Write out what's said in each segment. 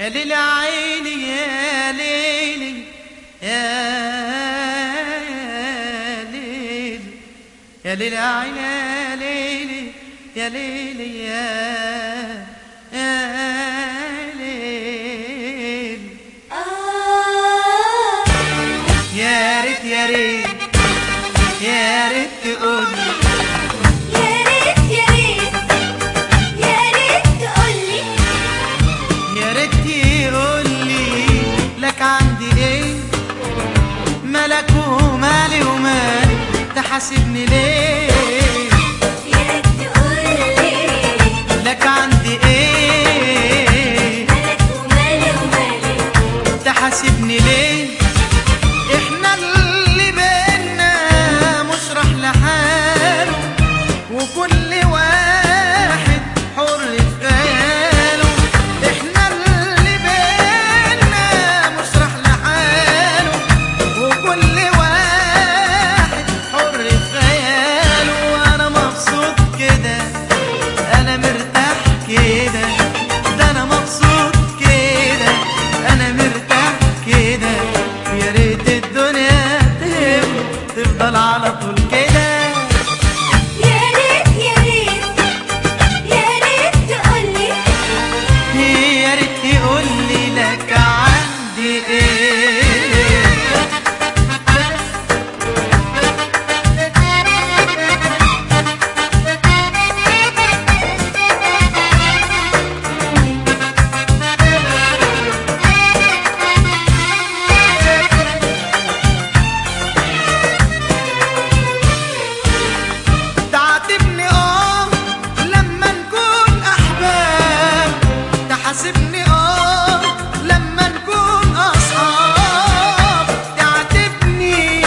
يا ليل عيني يا ليلي يا ليل يا ليل عيني يا ليلي يا ليلي يا يا ليل آه يا ريت يا ريت يا ريت تقولي يا ريت يا ريت يا ريت تقولي يا ريت تقولي لك عندي ايه مالك ومالي ومالي تحاسبني ليه يا ريت تقولي لك عندي ايه مالك ومالي ومالي تحاسبني ليه احنا اللي بينا مشرح لحاله وكل واحد حر في خياله احنا اللي بينا مشرح لحاله وكل واحد حر في خياله وانا مبسوط كده انا مرتاح كده ده انا مبسوط كده انا مرتاح كده يا ريت الدنيا تهم تفضل على طول كده يا ريت يا ريت يا ريت تقولي يا ريت تقول لي لك عندي ايه تعاتبني اه لما نكون احباب تحاسبني اه لما نكون اصحاب تعاتبني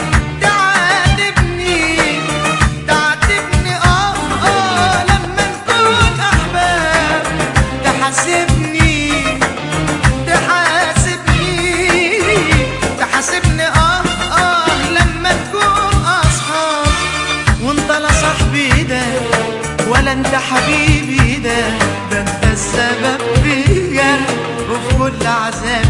تعاتبني تعاتبني اه اه لما نكون احباب تحاسبني تحاسبني تحاسبني اه اه لما نكون اصحاب وانت لا صاحبي ده ولا انت حبيبي ده ده انت السبب في جرح وفي كل عذاب